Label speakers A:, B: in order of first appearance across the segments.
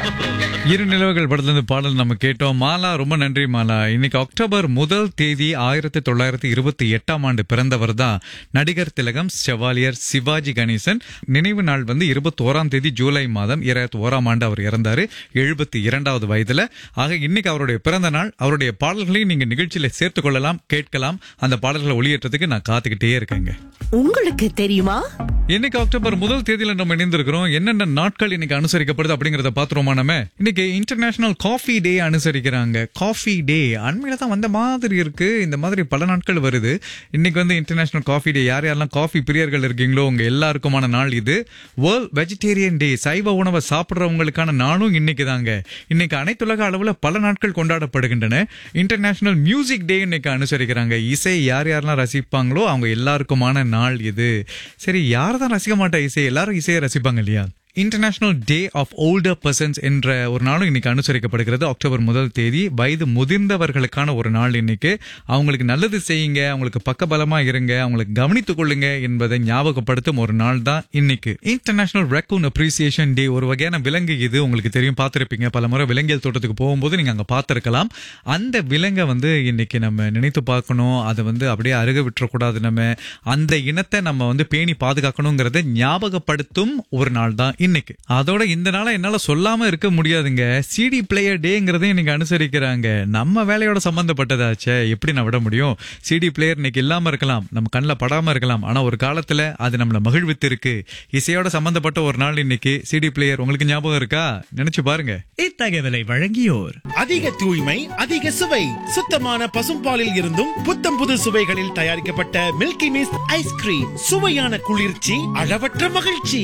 A: இரு நிலவுகள் படத்துல இருந்து பாடல் நம்ம கேட்டோம் மாலா ரொம்ப நன்றி மாலா இன்னைக்கு அக்டோபர் முதல் தேதி ஆயிரத்தி தொள்ளாயிரத்தி இருபத்தி எட்டாம் ஆண்டு பிறந்தவர் தான் நடிகர் திலகம் செவாலியர் சிவாஜி கணேசன் நினைவு நாள் வந்து இருபத்தோராம் தேதி ஜூலை மாதம் இருபத்தி ஓராம் ஆண்டு அவர் இறந்தாரு எழுபத்தி இரண்டாவது வயதுல ஆக இன்னைக்கு அவருடைய பிறந்த நாள் அவருடைய பாடல்களையும் நீங்க நிகழ்ச்சியில சேர்த்துக் கொள்ளலாம் கேட்கலாம் அந்த பாடல்களை ஒளியேற்றத்துக்கு நான் காத்துக்கிட்டே இருக்கேங்க
B: உங்களுக்கு தெரியுமா
A: இன்னைக்கு அக்டோபர் முதல் தேதியில நம்ம இணைந்திருக்கிறோம் என்னென்ன நாட்கள் இன்னைக்கு அனுசரிக்கப்படுது அப்படிங்கறத பாத்துருவோமா நம்ம இன்னைக்கு இன்டர்நேஷனல் காஃபி டே அனுசரிக்கிறாங்க காஃபி டே அண்மையில தான் வந்த மாதிரி இருக்கு இந்த மாதிரி பல நாட்கள் வருது இன்னைக்கு வந்து இன்டர்நேஷனல் காஃபி டே யார் யாரெல்லாம் காஃபி பிரியர்கள் இருக்கீங்களோ உங்க எல்லாருக்குமான நாள் இது வேர்ல்ட் வெஜிடேரியன் டே சைவ உணவை சாப்பிடுறவங்களுக்கான நாளும் இன்னைக்கு தாங்க இன்னைக்கு அனைத்துலக அளவுல பல நாட்கள் கொண்டாடப்படுகின்றன இன்டர்நேஷனல் மியூசிக் டே இன்னைக்கு அனுசரிக்கிறாங்க இசை யார் யாரெல்லாம் ரசிப்பாங்களோ அவங்க எல்லாருக்குமான நாள் இது சரி யார் தான் ரசிக்க மாட்டா இசை எல்லாரும் இசையை ரசிப்பாங்க இல்லையா international day of older persons என்ற ஒரு நாளும் இன்னைக்கு அனுசரிக்கப்படுகிறது அக்டோபர் முதல் தேதி வயது முதிர்ந்தவர்களுக்கான ஒரு நாள் இன்னைக்கு அவங்களுக்கு நல்லது செய்யுங்க அவங்களுக்கு பக்கபலமா இருங்க அவங்களுக்கு கவனித்துக் கொள்ளுங்க என்பதை ஞாபகப்படுத்தும் ஒரு நாள் தான் இன்னைக்கு இன்டர்நேஷனல் ரெக்கூன் அப்ரிசியேஷன் டே ஒரு வகையான விலங்கு இது உங்களுக்கு தெரியும் பார்த்திருப்பீங்க பல முறை விலங்கியல் தோட்டத்துக்கு போகும்போது நீங்க அங்க பார்த்திருக்கலாம் அந்த விலங்கை வந்து இன்னைக்கு நம்ம நினைத்து பார்க்கணும் அதை வந்து அப்படியே அருக விட்டுறக்கூடாது நம்ம அந்த இனத்தை நம்ம வந்து பேணி பாதுகாக்கணுங்கிறத ஞாபகப்படுத்தும் ஒரு நாள் தான் இன்னைக்கு அதோட இந்த நாளை என்னால சொல்லாம இருக்க முடியாதுங்க சிடி பிளேயர் டேங்கிறதையும் இன்னைக்கு அனுசரிக்கிறாங்க நம்ம வேலையோட சம்பந்தப்பட்டதாச்சே எப்படி நான் விட முடியும் சிடி பிளேயர் இன்னைக்கு இல்லாம இருக்கலாம் நம்ம கண்ணில் படாம இருக்கலாம் ஆனா ஒரு காலத்துல அது நம்மள மகிழ்வித்து இருக்கு இசையோட சம்பந்தப்பட்ட ஒரு நாள் இன்னைக்கு சிடி பிளேயர் உங்களுக்கு ஞாபகம் இருக்கா நினைச்சு பாருங்க
C: இத்தகவலை வழங்கியோர்
D: அதிக தூய்மை அதிக சுவை சுத்தமான பசும்பாலில் இருந்தும் புத்தம் புது சுவைகளில் தயாரிக்கப்பட்ட மில்கி மிஸ்ட் ஐஸ்கிரீம் சுவையான குளிர்ச்சி அளவற்ற மகிழ்ச்சி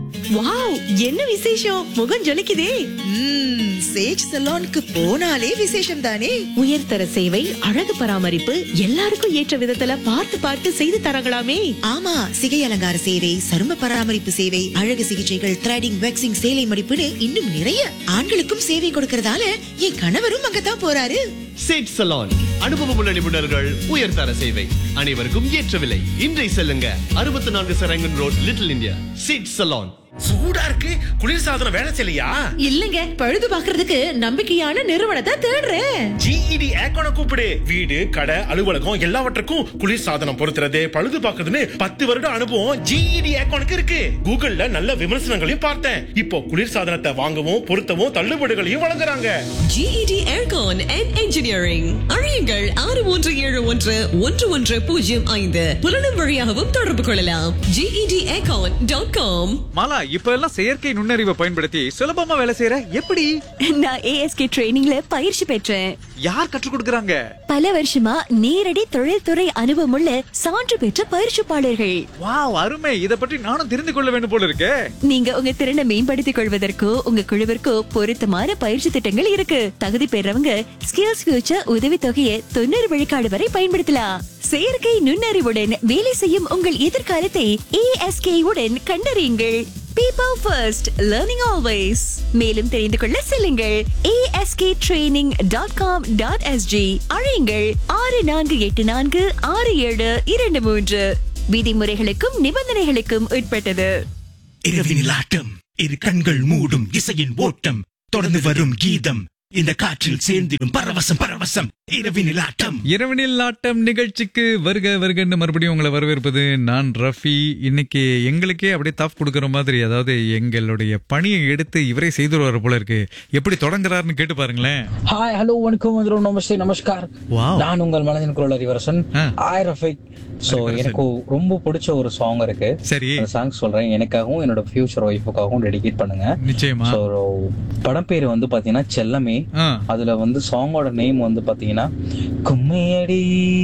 B: வாவ் என்ன விசேஷம் முகம் ஜொலிக்குதே
E: ம்ம், சேஜ் சலோனுக்கு போனாலே விசேஷம் தானே
B: உயர்தர சேவை அழகு பராமரிப்பு எல்லாருக்கும் ஏற்ற விதத்துல பார்த்து பார்த்து செய்து தரங்களாமே
E: ஆமா சிகை அலங்கார சேவை சரும பராமரிப்பு சேவை அழகு சிகிச்சைகள் த்ரெடிங் வேக்சிங் சேலை மடிப்புன்னு இன்னும் நிறைய ஆண்களுக்கும் சேவை கொடுக்கறதால என் கணவரும் அங்கதான் போறாரு
F: சேட் சலான் அனுபவமுள்ள நிபுணர்கள் உயர்தர சேவை அனைவருக்கும் ஏற்ற விலை இன்றை செல்லுங்க அறுபத்தி நான்கு சரங்கன் ரோட் லிட்டில் இந்தியா சேட் சலான்
D: சூடா இருக்கு குளிர் சாதனம் வேலை செய்யலையா
B: இல்லங்க பழுது பாக்குறதுக்கு நம்பிக்கையான நிறுவனத்தை தேடுறேன்
D: ஜிஇடி ஏக்கோன கூப்பிடு வீடு கடை அலுவலகம் எல்லாவற்றுக்கும் குளிர் சாதனம் பொருத்துறது பழுது பார்க்கறதுன்னு பத்து வருட அனுபவம் ஜிஇடி ஏக்கோனுக்கு இருக்கு கூகுள்ல நல்ல விமர்சனங்களையும் பார்த்தேன் இப்போ குளிர் சாதனத்தை வாங்கவும் பொருத்தவும் தள்ளுபடிகளையும் வழங்குறாங்க
G: GED Aircon and Engineering அறியுங்கள் ஆறு ஒன்று ஏழு ஒன்று ஒன்று ஒன்று பூஜ்ஜியம் ஐந்து புலனும் வழியாகவும் தொடர்பு கொள்ளலாம் GED Aircon dot com
A: Mala இப்ப எல்லாம் செயற்கை நுண்ணறிவை பயன்படுத்தி சுலபமா வேலை செய்யற எப்படி
H: நான் ஏஎஸ்கே ட்ரைனிங்ல பயிற்சி பெற்றேன்
A: யார் கற்றுக் கொடுக்கறாங்க
H: பல வருஷமா நேரடி தொழில்துறை அனுபவமுள்ள சான்று பெற்ற பயிற்சிப்பாளர்கள்
A: வாவ் அருமை இத பற்றி நானும் தெரிந்து கொள்ள வேண்டும் போல இருக்கே
H: நீங்க உங்க திறனை மேம்படுத்திக் கொள்வதற்கோ உங்க குழுவிற்கோ பொருத்தமான பயிற்சி திட்டங்கள் இருக்கு தகுதி பெறவங்க ஸ்கில்ஸ் ஃபியூச்சர் உதவி தொகையை தொண்ணூறு விழுக்காடு வரை பயன்படுத்தலாம் செயற்கை நுண்ணறிவுடன் வேலை செய்யும் உங்கள் எதிர்காலத்தை ஏஎஸ்கே உடன் கண்டறியுங்கள் பீப்பிள் ஃபர்ஸ்ட் லேர்னிங் ஆல்வேஸ் மேலும் தெரிந்து கொள்ள செல்லுங்கள் ASK training dot com dot SG அழையுங்கள் ஆறு நான்கு எட்டு நான்கு ஆறு ஏழு இரண்டு மூன்று விதிமுறைகளுக்கும் நிபந்தனைகளுக்கும் உட்பட்டது
C: இரவினில் ஆட்டம் இரு கண்கள் மூடும் இசையின் ஓட்டம் தொடர்ந்து வரும் கீதம் இந்த காற்றில் சேர்ந்திடும் பரவசம் பரவசம் இரவினில் ஆட்டம்
A: இரவனில் ஆட்டம் நிகழ்ச்சிக்கு வருக வருகன்னு மறுபடியும் உங்களை வரவேற்பது நான் ரஃபி இன்னைக்கு எங்களுக்கே அப்படியே தாப் கொடுக்குற மாதிரி அதாவது எங்களுடைய பணியை எடுத்து இவரே செய்து வர போல இருக்கு எப்படி தொடங்குறாருன்னு கேட்டு பாருங்களேன்
I: ஹாய் ஹலோ வணக்கம் வந்துடும் நமஸ்தே நமஸ்கார்
A: Wow.
I: நான் உங்கள் மனதின் குரல் அறிவரசன்
A: ஆ.
I: ஆய் ரஃபிக் ஸோ எனக்கு ரொம்ப பிடிச்ச ஒரு சாங் இருக்கு
A: சரி
I: அந்த சாங் சொல்றேன் எனக்காகவும் என்னோட ஃபியூச்சர் ஒய்ஃபுக்காகவும் டெடிகேட் பண்ணுங்க
A: நிச்சயமா
I: ஸோ படம் பேர் வந்து பாத்தீங்கன்னா செல்லமே
A: ஆ,
I: அதுல வந்து சாங்கோட நேம் வந்து பாத்தீங்கன்னா கும்மியடி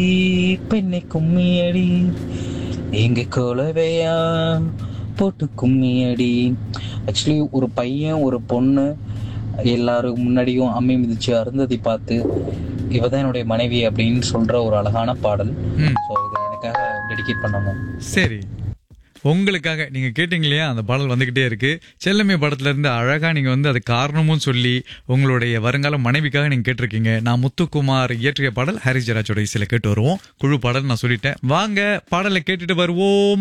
I: பெண்ணை கும்மியடி எங்க கோலவையா போட்டு கும்மியடி ஆக்சுவலி ஒரு பையன் ஒரு பொண்ணு எல்லாரும் முன்னாடியும் அம்மி மிதிச்சு அருந்ததி பார்த்து இவதான் என்னுடைய மனைவி அப்படின்னு சொல்ற ஒரு அழகான பாடல்
A: ம்.
I: ஸோ இதை எனக்காக டெடிகேட் பண்ணணும்
A: சரி உங்களுக்காக நீங்க கேட்டீங்க இல்லையா அந்த பாடல் வந்துகிட்டே இருக்கு செல்லமே படத்துல இருந்து அழகா நீங்க வந்து அது காரணமும் சொல்லி உங்களுடைய வருங்கால மனைவிக்காக நீங்க கேட்டிருக்கீங்க நான் முத்துக்குமார் இயற்றிய பாடல் ஹரிஸ் ஜெராஜோட இசையில கேட்டு வருவோம் குழு பாடல் நான் சொல்லிட்டேன் வாங்க பாடலை கேட்டுட்டு வருவோம்